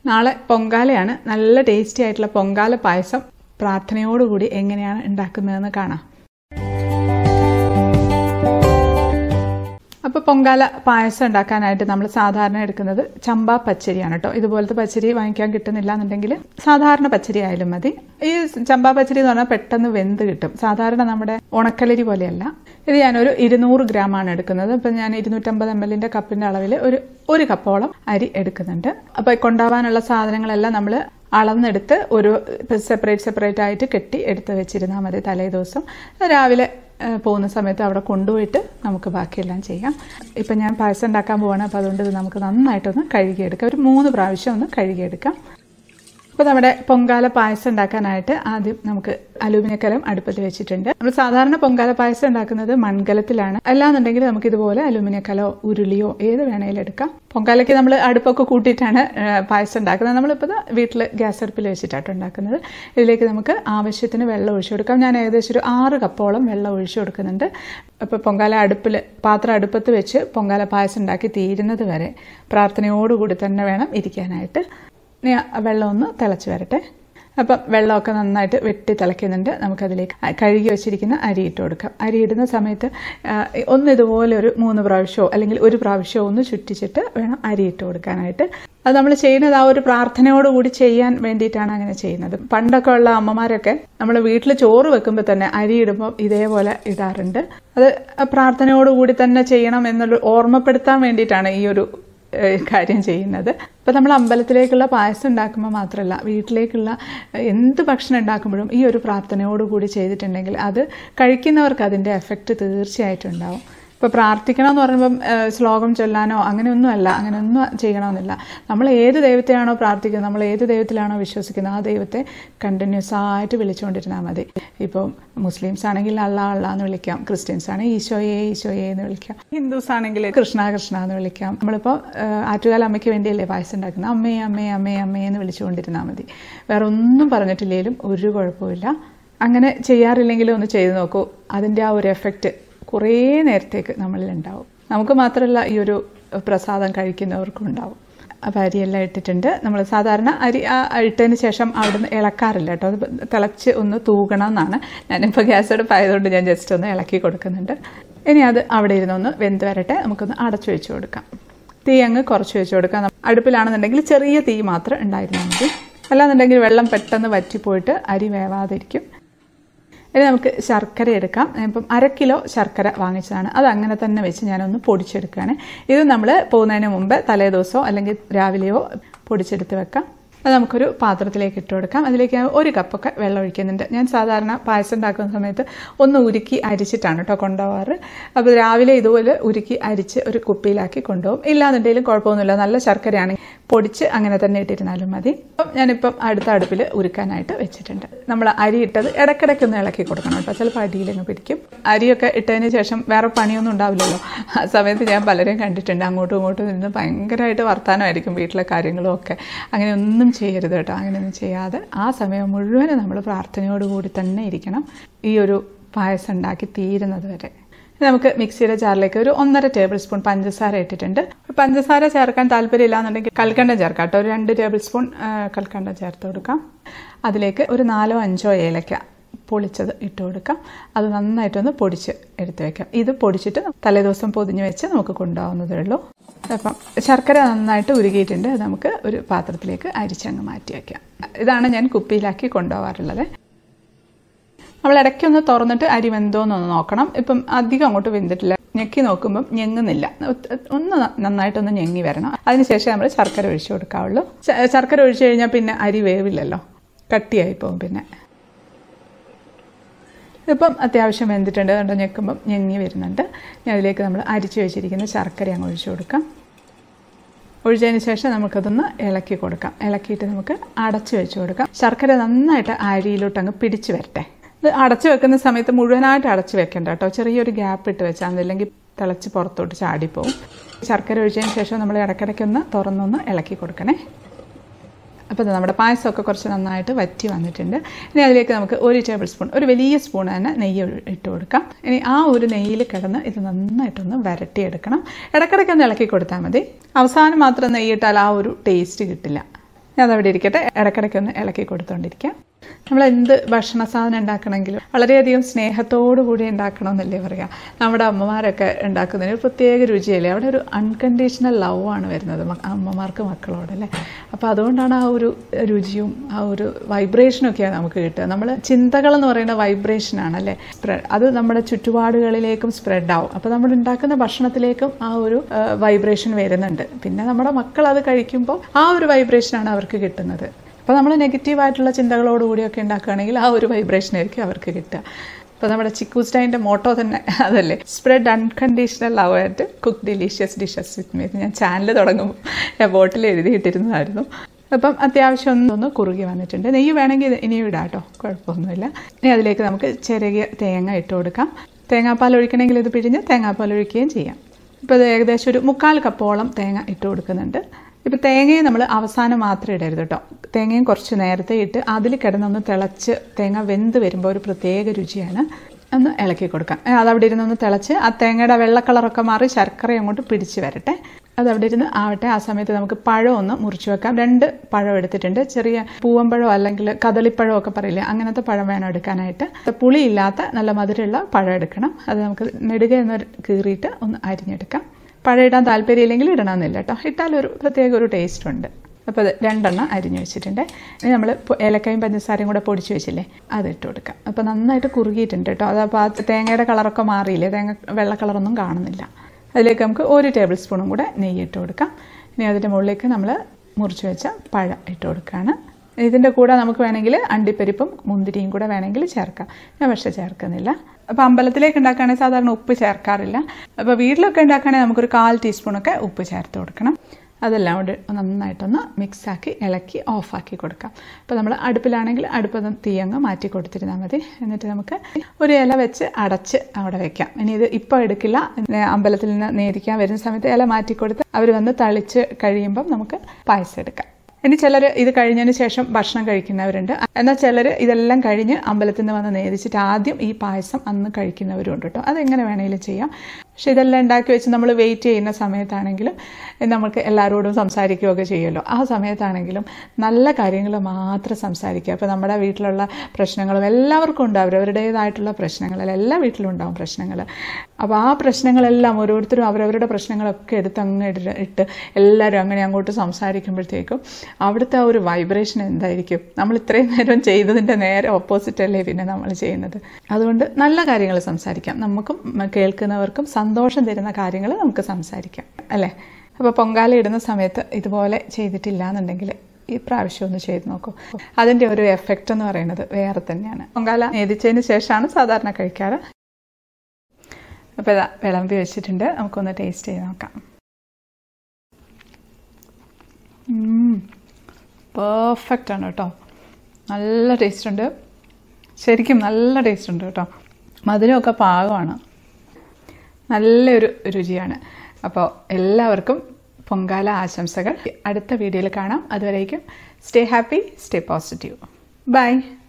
നാളെ പൊങ്കാലയാണ് നല്ല ടേസ്റ്റി ആയിട്ടുള്ള പൊങ്കാല പായസം പ്രാർത്ഥനയോടുകൂടി എങ്ങനെയാണ് ഉണ്ടാക്കുന്നതെന്ന് കാണാം അപ്പോൾ പൊങ്കാല പായസം ഉണ്ടാക്കാനായിട്ട് നമ്മൾ സാധാരണ എടുക്കുന്നത് ചമ്പ പച്ചരിയാണ് കേട്ടോ ഇതുപോലത്തെ പച്ചരി വാങ്ങിക്കാൻ കിട്ടുന്നില്ല എന്നുണ്ടെങ്കിൽ സാധാരണ പച്ചരി ആയാലും മതി ഈ ചമ്പ പച്ചരി എന്ന് പറഞ്ഞാൽ പെട്ടെന്ന് വെന്ത് കിട്ടും സാധാരണ നമ്മുടെ ഉണക്കലരി പോലെയല്ല ഇത് ഞാനൊരു ഇരുന്നൂറ് ഗ്രാം ആണ് എടുക്കുന്നത് ഇപ്പം ഞാൻ ഇരുന്നൂറ്റമ്പത് എം എല്ലിൻ്റെ കപ്പിൻ്റെ അളവിൽ ഒരു ഒരു കപ്പോളം അരി എടുക്കുന്നുണ്ട് അപ്പോൾ കൊണ്ടുപോകാനുള്ള സാധനങ്ങളെല്ലാം നമ്മൾ അളന്നെടുത്ത് ഒരു സെപ്പറേറ്റ് സെപ്പറേറ്റ് ആയിട്ട് കെട്ടി എടുത്ത് വെച്ചിരുന്നാൽ മതി തലേ ദിവസം രാവിലെ പോകുന്ന സമയത്ത് അവിടെ കൊണ്ടുപോയിട്ട് നമുക്ക് ബാക്കിയെല്ലാം ചെയ്യാം ഇപ്പം ഞാൻ പായസം ഉണ്ടാക്കാൻ പോവാണ് അപ്പോൾ അതുകൊണ്ട് ഇത് നമുക്ക് നന്നായിട്ടൊന്ന് കഴുകിയെടുക്കാം ഒരു മൂന്ന് പ്രാവശ്യം ഒന്ന് കഴുകിയെടുക്കാം അപ്പോൾ നമ്മുടെ പൊങ്കാല പായസം ഉണ്ടാക്കാനായിട്ട് ആദ്യം നമുക്ക് അലൂമിനിയക്കലം അടുപ്പത്ത് വെച്ചിട്ടുണ്ട് നമ്മൾ സാധാരണ പൊങ്കാല പായസം ഉണ്ടാക്കുന്നത് മൺകലത്തിലാണ് അല്ലാന്നുണ്ടെങ്കിൽ നമുക്ക് ഇതുപോലെ അലൂമിനിയക്കലോ ഉരുളിയോ ഏത് വേണേലും എടുക്കാം പൊങ്കാലയ്ക്ക് നമ്മൾ അടുപ്പൊക്കെ കൂട്ടിയിട്ടാണ് പായസം ഉണ്ടാക്കുന്നത് നമ്മളിപ്പോൾ വീട്ടിൽ ഗ്യാസ് അടുപ്പിൽ വെച്ചിട്ടാണ് ഉണ്ടാക്കുന്നത് ഇതിലേക്ക് നമുക്ക് ആവശ്യത്തിന് വെള്ളം ഒഴിച്ചു കൊടുക്കാം ഞാൻ ഏകദേശം ഒരു ആറ് കപ്പോളം വെള്ളം ഒഴിച്ചു കൊടുക്കുന്നുണ്ട് അപ്പോൾ പൊങ്കാല അടുപ്പിൽ പാത്രം അടുപ്പത്ത് വെച്ച് പൊങ്കാല പായസം ഉണ്ടാക്കി തീരുന്നത് വരെ പ്രാർത്ഥനയോടുകൂടി തന്നെ വേണം ഇരിക്കാനായിട്ട് ഇനി വെള്ളം ഒന്ന് തിളച്ച് വരട്ടെ അപ്പം വെള്ളമൊക്കെ നന്നായിട്ട് വെട്ടി തിളയ്ക്കുന്നുണ്ട് നമുക്കതിലേക്ക് കഴുകി വെച്ചിരിക്കുന്ന അരി ഇട്ട് കൊടുക്കാം അരി ഇടുന്ന സമയത്ത് ഒന്ന് ഇതുപോലെ ഒരു മൂന്ന് പ്രാവശ്യമോ അല്ലെങ്കിൽ ഒരു പ്രാവശ്യമോ ഒന്ന് ചുറ്റിച്ചിട്ട് വേണം അരി ഇട്ട് കൊടുക്കാനായിട്ട് അത് നമ്മൾ ചെയ്യുന്നത് ആ ഒരു പ്രാർത്ഥനയോടുകൂടി ചെയ്യാൻ വേണ്ടിയിട്ടാണ് അങ്ങനെ ചെയ്യുന്നത് പണ്ടൊക്കെ ഉള്ള അമ്മമാരൊക്കെ നമ്മൾ വീട്ടിൽ ചോറ് വെക്കുമ്പോൾ തന്നെ അരി ഇടുമ്പോൾ ഇതേപോലെ ഇടാറുണ്ട് അത് പ്രാർത്ഥനയോടുകൂടി തന്നെ ചെയ്യണം എന്നുള്ള ഓർമ്മപ്പെടുത്താൻ വേണ്ടിയിട്ടാണ് ഈ ഒരു കാര്യം ചെയ്യുന്നത് ഇപ്പം നമ്മൾ അമ്പലത്തിലേക്കുള്ള പായസം ഉണ്ടാക്കുമ്പോൾ മാത്രമല്ല വീട്ടിലേക്കുള്ള എന്ത് ഭക്ഷണം ഉണ്ടാക്കുമ്പോഴും ഈ ഒരു പ്രാർത്ഥനയോടുകൂടി ചെയ്തിട്ടുണ്ടെങ്കിൽ അത് കഴിക്കുന്നവർക്ക് അതിൻ്റെ എഫക്റ്റ് തീർച്ചയായിട്ടും ഉണ്ടാവും ഇപ്പോൾ പ്രാർത്ഥിക്കണം എന്ന് പറയുമ്പം ശ്ലോകം ചൊല്ലാനോ അങ്ങനെയൊന്നുമല്ല അങ്ങനെയൊന്നും ചെയ്യണമെന്നില്ല നമ്മൾ ഏത് ദൈവത്തെയാണോ പ്രാർത്ഥിക്കുന്നത് നമ്മൾ ഏത് ദൈവത്തിലാണോ വിശ്വസിക്കുന്നത് ആ ദൈവത്തെ കണ്ടിന്യൂസ് ആയിട്ട് വിളിച്ചുകൊണ്ടിരുന്നാൽ മതി ഇപ്പോൾ മുസ്ലിംസ് ആണെങ്കിൽ അള്ളാ അള്ളാ എന്ന് വിളിക്കാം ക്രിസ്ത്യൻസ് ആണെങ്കിൽ ഈശോയെ ഈശോയെ എന്ന് വിളിക്കാം ഹിന്ദുസ് ആണെങ്കിൽ കൃഷ്ണ കൃഷ്ണ എന്ന് വിളിക്കാം നമ്മളിപ്പോൾ ആറ്റുകാല അമ്മയ്ക്ക് വേണ്ടിയല്ലേ പായസം ഉണ്ടാക്കുന്നത് അമ്മേ അമ്മേ അമ്മേ അമ്മേ എന്ന് വിളിച്ചുകൊണ്ടിരുന്നാൽ മതി വേറെ ഒന്നും പറഞ്ഞിട്ടില്ലെങ്കിലും ഒരു കുഴപ്പമില്ല അങ്ങനെ ചെയ്യാറില്ലെങ്കിലും ഒന്ന് ചെയ്തു നോക്കൂ അതിൻ്റെ ആ ഒരു എഫക്റ്റ് കുറേ നേരത്തേക്ക് നമ്മളിൽ ഉണ്ടാവും നമുക്ക് മാത്രമല്ല ഈ ഒരു പ്രസാദം കഴിക്കുന്നവർക്കും ഉണ്ടാവും അപ്പോൾ അരിയെല്ലാം ഇട്ടിട്ടുണ്ട് നമ്മൾ സാധാരണ അരി ഇട്ടതിന് ശേഷം അവിടുന്ന് ഇളക്കാറില്ല കേട്ടോ അത് തിളച്ച് ഒന്ന് തൂകണം എന്നാണ് ഞാനിപ്പോൾ ഗ്യാസ് അടുപ്പായതുകൊണ്ട് ഞാൻ ജസ്റ്റ് ഒന്ന് ഇളക്കി കൊടുക്കുന്നുണ്ട് ഇനി അത് അവിടെ ഇരുന്നൊന്ന് വെന്ത് വരട്ടെ നമുക്കൊന്ന് അടച്ചു വെച്ച് കൊടുക്കാം തീ അങ്ങ് കുറച്ച് വെച്ച് കൊടുക്കാം അടുപ്പിലാണെന്നുണ്ടെങ്കിൽ ചെറിയ തീ മാത്രം ഉണ്ടായിരുന്നാൽ മതി അല്ലാന്നുണ്ടെങ്കിൽ വെള്ളം പെട്ടെന്ന് വറ്റിപ്പോയിട്ട് അരി വേവാതിരിക്കും ഇനി നമുക്ക് ശർക്കര എടുക്കാം ഇപ്പം അര കിലോ ശർക്കര വാങ്ങിച്ചതാണ് അത് അങ്ങനെ തന്നെ വെച്ച് ഞാനൊന്ന് പൊടിച്ചെടുക്കുകയാണ് ഇത് നമ്മൾ പോകുന്നതിന് മുമ്പ് തലേ ദിവസമോ അല്ലെങ്കിൽ രാവിലെയോ പൊടിച്ചെടുത്ത് വെക്കാം അത് നമുക്കൊരു പാത്രത്തിലേക്ക് ഇട്ട് കൊടുക്കാം അതിലേക്ക് ഒരു കപ്പൊക്കെ വെള്ളം ഒഴിക്കുന്നുണ്ട് ഞാൻ സാധാരണ പായസം ഉണ്ടാക്കുന്ന സമയത്ത് ഒന്ന് ഉരുക്കി അരിച്ചിട്ടാണ് കേട്ടോ കൊണ്ടുപോകാറ് അപ്പോൾ രാവിലെ ഇതുപോലെ ഉരുക്കി അരിച്ച് ഒരു കുപ്പിയിലാക്കി കൊണ്ടുപോകും ഇല്ലാന്നുണ്ടെങ്കിലും കുഴപ്പമൊന്നുമില്ല നല്ല ശർക്കരയാണ് പൊടിച്ച് അങ്ങനെ തന്നെ ഇട്ടിരുന്നാലും മതി അപ്പം ഞാനിപ്പം അടുത്ത അടുപ്പിൽ ഉരുക്കാനായിട്ട് വെച്ചിട്ടുണ്ട് നമ്മൾ അരി ഇട്ടത് ഇടയ്ക്കിടയ്ക്ക് ഒന്ന് ഇളക്കി കൊടുക്കണം കേട്ടോ ചിലപ്പോൾ അടിയിലങ്ങ് പിടിക്കും അരിയൊക്കെ ഇട്ടതിന് ശേഷം വേറെ പണിയൊന്നും ഉണ്ടാവില്ലല്ലോ ആ സമയത്ത് ഞാൻ പലരെയും കണ്ടിട്ടുണ്ട് അങ്ങോട്ടും ഇങ്ങോട്ടും നിന്ന് ഭയങ്കരമായിട്ട് വർത്തമാനമായിരിക്കും വീട്ടിലെ കാര്യങ്ങളും ഒക്കെ അങ്ങനെ ഒന്നും ചെയ്യരുത് കേട്ടോ അങ്ങനെയൊന്നും ചെയ്യാതെ ആ സമയം മുഴുവനും നമ്മൾ പ്രാർത്ഥനയോടുകൂടി തന്നെ ഇരിക്കണം ഈ ഒരു പായസം ഉണ്ടാക്കി തീരുന്നത് വരെ നമുക്ക് മിക്സിയുടെ ജാറിലേക്ക് ഒരു ഒന്നര ടേബിൾ സ്പൂൺ പഞ്ചസാര ഇട്ടിട്ടുണ്ട് പഞ്ചസാര ചേർക്കാൻ താല്പര്യമില്ല എന്നുണ്ടെങ്കിൽ കൽക്കണ്ടം ചേർക്കാം കേട്ടോ ഒരു രണ്ട് ടേബിൾ സ്പൂൺ കൽക്കണ്ടം ചേർത്ത് കൊടുക്കാം അതിലേക്ക് ഒരു നാലോ അഞ്ചോ ഏലക്ക പൊളിച്ചത് ഇട്ട് കൊടുക്കാം അത് നന്നായിട്ടൊന്ന് പൊടിച്ച് എടുത്ത് വെക്കാം ഇത് പൊടിച്ചിട്ട് തലേദിവസം പൊതിഞ്ഞ് വെച്ച് നമുക്ക് കൊണ്ടുപോകുന്നതേ ഉള്ളൂ അപ്പം ശർക്കര നന്നായിട്ട് ഉരുകിയിട്ടുണ്ട് അത് നമുക്ക് ഒരു പാത്രത്തിലേക്ക് അരിച്ചങ്ങ് മാറ്റി വയ്ക്കാം ഇതാണ് ഞാൻ കുപ്പിയിലാക്കി കൊണ്ടുപോകാറുള്ളത് നമ്മൾ ഇടയ്ക്കൊന്ന് തുറന്നിട്ട് അരി വെന്തോന്നൊന്ന് നോക്കണം ഇപ്പം അധികം അങ്ങോട്ട് വെന്തിട്ടില്ല ഞെക്കി നോക്കുമ്പം ഞെങ്ങുന്നില്ല ഒന്ന് നന്നായിട്ടൊന്ന് ഞെങ്ങി വരണം അതിനുശേഷം നമ്മൾ ശർക്കര ഒഴിച്ചു കൊടുക്കാവുള്ളൂ ശർക്കര ഒഴിച്ചു കഴിഞ്ഞാൽ പിന്നെ അരി വേവില്ലല്ലോ കട്ടിയായി പോകും പിന്നെ ഇപ്പം അത്യാവശ്യം വെന്തിട്ടുണ്ട് അതുകൊണ്ട് ഞെക്കുമ്പം ഞെങ്ങി വരുന്നുണ്ട് ഇനി അതിലേക്ക് നമ്മൾ അരിച്ചു വെച്ചിരിക്കുന്ന ശർക്കര അങ്ങ് ഒഴിച്ചു കൊടുക്കാം ഒഴിച്ചതിന് ശേഷം നമുക്കതൊന്ന് ഇളക്കി കൊടുക്കാം ഇളക്കിയിട്ട് നമുക്ക് അടച്ചു വെച്ച് കൊടുക്കാം ശർക്കര നന്നായിട്ട് അരിയിലോട്ട് അങ്ങ് പിടിച്ചു വരട്ടെ ഇത് അടച്ചു വെക്കുന്ന സമയത്ത് മുഴുവനായിട്ട് അടച്ചു വെക്കണ്ട കേട്ടോ ചെറിയൊരു ഗ്യാപ്പ് ഇട്ട് വെച്ചാൽ മതി അല്ലെങ്കിൽ തിളച്ച് പുറത്തോട്ട് ചാടിപ്പോവും ശർക്കര ഒഴിച്ചതിന് ശേഷം നമ്മൾ ഇടയ്ക്കിടയ്ക്കൊന്ന് തുറന്നൊന്ന് ഇളക്കി കൊടുക്കണേ അപ്പോൾ നമ്മുടെ പായസമൊക്കെ കുറച്ച് നന്നായിട്ട് വറ്റി വന്നിട്ടുണ്ട് ഇനി അതിലേക്ക് നമുക്ക് ഒരു ടേബിൾ സ്പൂൺ ഒരു വലിയ സ്പൂൺ തന്നെ നെയ്യ് ഇട്ട് കൊടുക്കാം ഇനി ആ ഒരു നെയ്യിൽ കിടന്ന് ഇത് നന്നായിട്ടൊന്ന് വരട്ടിയെടുക്കണം ഇടയ്ക്കിടയ്ക്ക് ഒന്ന് ഇളക്കി കൊടുത്താൽ മതി അവസാനം മാത്രം നെയ്യിട്ടാൽ ആ ഒരു ടേസ്റ്റ് കിട്ടില്ല ഞാൻ അതവിടെ ഇരിക്കട്ടെ ഇടയ്ക്കിടയ്ക്ക് ഒന്ന് ഇളക്കി കൊടുത്തോണ്ടിരിക്കാം നമ്മൾ എന്ത് ഭക്ഷണ സാധനം ഉണ്ടാക്കണമെങ്കിലും വളരെയധികം സ്നേഹത്തോടു കൂടി ഉണ്ടാക്കണമെന്നല്ലേ പറയാം നമ്മുടെ അമ്മമാരൊക്കെ ഉണ്ടാക്കുന്നതിന് ഒരു പ്രത്യേക രുചിയല്ലേ അവിടെ ഒരു അൺകണ്ടീഷണൽ ലവ് ആണ് വരുന്നത് മ- അമ്മമാർക്ക് മക്കളോടല്ലേ അപ്പോൾ അതുകൊണ്ടാണ് ആ ഒരു രുചിയും ആ ഒരു വൈബ്രേഷനും ഒക്കെയാണ് നമുക്ക് കിട്ടുക നമ്മൾ ചിന്തകൾ എന്ന് പറയുന്ന വൈബ്രേഷനാണ് അല്ലേ സ്പ്രെഡ് അത് നമ്മുടെ ചുറ്റുപാടുകളിലേക്കും സ്പ്രെഡ് ആവും അപ്പോൾ നമ്മൾ ഉണ്ടാക്കുന്ന ഭക്ഷണത്തിലേക്കും ആ ഒരു വൈബ്രേഷൻ വരുന്നുണ്ട് പിന്നെ നമ്മുടെ മക്കൾ അത് കഴിക്കുമ്പോൾ ആ ഒരു വൈബ്രേഷനാണ് അവർക്ക് കിട്ടുന്നത് അപ്പോൾ നമ്മൾ നെഗറ്റീവായിട്ടുള്ള ചിന്തകളോടുകൂടിയൊക്കെ ഉണ്ടാക്കുകയാണെങ്കിൽ ആ ഒരു വൈബ്രേഷൻ ആയിരിക്കും അവർക്ക് കിട്ടുക അപ്പോൾ നമ്മുടെ ചിക്കൂസ്റ്റൈൻ്റെ മോട്ടോ തന്നെ അതല്ലേ സ്പ്രെഡ് അൺകണ്ടീഷണൽ ലവ് ആയിട്ട് cook delicious dishes with me ഞാൻ ചാനൽ തുടങ്ങുമ്പോൾ ഞാൻ ബോട്ടിൽ എഴുതിയിട്ടിരുന്നതായിരുന്നു അപ്പം അത്യാവശ്യം ഒന്നൊന്ന് കുറുകി വന്നിട്ടുണ്ട് നെയ്യ് വേണമെങ്കിൽ ഇത് ഇനിയും ഇടാം കേട്ടോ കുഴപ്പമൊന്നുമില്ല ഇനി അതിലേക്ക് നമുക്ക് ചെറിയ തേങ്ങ ഇട്ട് കൊടുക്കാം തേങ്ങാപ്പാൽ ഒഴിക്കണമെങ്കിൽ ഇത് പിഴിഞ്ഞ് തേങ്ങാപ്പാൽ ഒഴിക്കുകയും ചെയ്യാം ഇപ്പോൾ ഇത് ഏകദേശം ഒരു മുക്കാൽ കപ്പോളം തേങ്ങ ഇട്ട് കൊടുക്കുന്നുണ്ട് ഇപ്പോൾ തേങ്ങയെ നമ്മൾ അവസാനം മാത്രം ഇടരുത് കേട്ടോ തേങ്ങയും കുറച്ച് നേരത്തെ ഇട്ട് അതിൽ കിടന്നൊന്ന് തിളച്ച് തേങ്ങ വെന്ത് വരുമ്പോൾ ഒരു പ്രത്യേക രുചിയാണ് ഒന്ന് ഇളക്കി കൊടുക്കാം ഏ, അതവിടെ ഇരുന്നൊന്ന് തിളച്ച് ആ തേങ്ങയുടെ വെള്ള കളറൊക്കെ മാറി ശർക്കര അങ്ങോട്ട് പിടിച്ച് വരട്ടെ അതവിടെ ഇരുന്ന് ആവട്ടെ ആ സമയത്ത് നമുക്ക് പഴം ഒന്ന് മുറിച്ച് വെക്കാം രണ്ട് പഴം എടുത്തിട്ടുണ്ട് ചെറിയ പൂവമ്പഴം അല്ലെങ്കിൽ കദളിപ്പഴം ഒക്കെ പറയില്ലേ അങ്ങനത്തെ പഴം വേണം എടുക്കാനായിട്ട് പുളിയില്ലാത്ത നല്ല മധുരമുള്ള പഴം എടുക്കണം അത് നമുക്ക് നെടുക എന്ന് കീറിയിട്ട് ഒന്ന് അരിഞ്ഞെടുക്കാം പഴം ഇടാൻ താല്പര്യമില്ലെങ്കിൽ ഇടണമെന്നില്ല കേട്ടോ ഇട്ടാൽ ഒരു പ്രത്യേക ഒരു ടേസ്റ്റ് ഉണ്ട് അപ്പോൾ അത് രണ്ടെണ്ണം അരിഞ്ഞു വെച്ചിട്ടുണ്ട് ഇനി നമ്മൾ ഏലക്കായും പഞ്ചസാരയും കൂടെ പൊടിച്ച് വെച്ചില്ലേ അത് ഇട്ട് കൊടുക്കാം അപ്പോൾ നന്നായിട്ട് കുറുകിയിട്ടുണ്ട് കേട്ടോ അതപ്പോൾ ആ തേങ്ങയുടെ കളറൊക്കെ മാറിയില്ലേ തേങ്ങ വെള്ള കളറൊന്നും കാണുന്നില്ല അതിലേക്ക് നമുക്ക് ഒരു ടേബിൾ സ്പൂണും കൂടെ നെയ്യ് ഇട്ട് കൊടുക്കാം ഇനി അതിൻ്റെ മുകളിലേക്ക് നമ്മൾ മുറിച്ച് വെച്ച പഴം ഇട്ട് കൊടുക്കുകയാണ് ഇതിൻ്റെ കൂടെ നമുക്ക് വേണമെങ്കിൽ അണ്ടിപ്പരിപ്പും മുന്തിരിയും കൂടെ വേണമെങ്കിൽ ചേർക്കാം ഞാൻ പക്ഷേ ചേർക്കുന്നില്ല അപ്പോൾ അമ്പലത്തിലേക്ക് ഉണ്ടാക്കുകയാണെങ്കിൽ സാധാരണ ഉപ്പ് ചേർക്കാറില്ല അപ്പോൾ വീട്ടിലൊക്കെ ഉണ്ടാക്കുകയാണെങ്കിൽ നമുക്കൊരു കാൽ ടീസ്പൂണൊക്കെ ഉപ്പ് ചേർത്ത് കൊടുക്കണം അതെല്ലാം കൂടി നന്നായിട്ടൊന്ന് മിക്സാക്കി ഇളക്കി ഓഫാക്കി കൊടുക്കാം അപ്പോൾ നമ്മൾ അടുപ്പിലാണെങ്കിൽ അടുപ്പൊന്ന് തീയങ്ങ് മാറ്റി കൊടുത്തിരുന്നാൽ മതി എന്നിട്ട് നമുക്ക് ഒരു ഇല വെച്ച് അടച്ച് അവിടെ വെക്കാം ഇനി ഇത് ഇപ്പോൾ എടുക്കില്ല ഏ, അമ്പലത്തിൽ നിന്ന് നേദിക്കാൻ വരുന്ന സമയത്ത് ഇല മാറ്റി കൊടുത്ത് അവർ വന്ന് തളിച്ച് കഴിയുമ്പം നമുക്ക് പായസം എടുക്കാം ഇനി ചിലർ ഇത് കഴിഞ്ഞതിന് ശേഷം ഭക്ഷണം കഴിക്കുന്നവരുണ്ട് എന്നാൽ ചിലർ ഇതെല്ലാം കഴിഞ്ഞ് അമ്പലത്തിൽ നിന്ന് വന്ന് നേദിച്ചിട്ട് ആദ്യം ഈ പായസം അന്ന് കഴിക്കുന്നവരും ഉണ്ട് കേട്ടോ അതെങ്ങനെ വേണമെങ്കിലും ചെയ്യാം പക്ഷെ ഇതെല്ലാം ഉണ്ടാക്കി വെച്ച് നമ്മൾ വെയിറ്റ് ചെയ്യുന്ന സമയത്താണെങ്കിലും നമുക്ക് എല്ലാവരോടും സംസാരിക്കുകയൊക്കെ ചെയ്യുമല്ലോ ആ സമയത്താണെങ്കിലും നല്ല കാര്യങ്ങൾ മാത്രം സംസാരിക്കുക അപ്പോൾ നമ്മുടെ വീട്ടിലുള്ള പ്രശ്നങ്ങളും എല്ലാവർക്കും ഉണ്ട് അവരവരുടേതായിട്ടുള്ള പ്രശ്നങ്ങൾ അല്ല എല്ലാ വീട്ടിലും ഉണ്ടാവും പ്രശ്നങ്ങൾ അപ്പോൾ ആ പ്രശ്നങ്ങളെല്ലാം ഓരോരുത്തരും അവരവരുടെ പ്രശ്നങ്ങളൊക്കെ എടുത്ത് അങ്ങ് ഇട- ഇട്ട് എല്ലാവരും അങ്ങനെ അങ്ങോട്ട് സംസാരിക്കുമ്പോഴത്തേക്കും അവിടുത്തെ ആ ഒരു വൈബ്രേഷൻ എന്തായിരിക്കും നമ്മൾ ഇത്രയും നേരം ചെയ്തതിൻ്റെ നേരെ ഓപ്പോസിറ്റ് അല്ലേ പിന്നെ നമ്മൾ ചെയ്യുന്നത് അതുകൊണ്ട് നല്ല കാര്യങ്ങൾ സംസാരിക്കാം നമുക്കും മ- കേൾക്കുന്നവർക്കും സന്തോഷം തരുന്ന കാര്യങ്ങൾ നമുക്ക് സംസാരിക്കാം അല്ലേ അപ്പോൾ പൊങ്കാല ഇടുന്ന സമയത്ത് ഇതുപോലെ ചെയ്തിട്ടില്ല എന്നുണ്ടെങ്കിൽ ഈ പ്രാവശ്യം ഒന്ന് ചെയ്ത് നോക്കൂ അതിൻ്റെ ഒരു എഫക്റ്റ് എന്ന് പറയുന്നത് വേറെ തന്നെയാണ് പൊങ്കാല നേദിച്ചതിന് ശേഷമാണ് സാധാരണ കഴിക്കാറ് അപ്പോൾ ഇതാ വിളമ്പി വെച്ചിട്ടുണ്ട് നമുക്കൊന്ന് ടേസ്റ്റ് ചെയ്ത് നോക്കാം പെർഫെക്റ്റ് ആണ് കേട്ടോ നല്ല ടേസ്റ്റ് ഉണ്ട് ശരിക്കും നല്ല ടേസ്റ്റ് ഉണ്ട് കേട്ടോ മധുരമൊക്കെ പാകമാണ് നല്ലൊരു രുചിയാണ് അപ്പോൾ എല്ലാവർക്കും പൊങ്കാല ആശംസകൾ അടുത്ത വീഡിയോയിൽ കാണാം അതുവരേക്കും stay happy stay positive by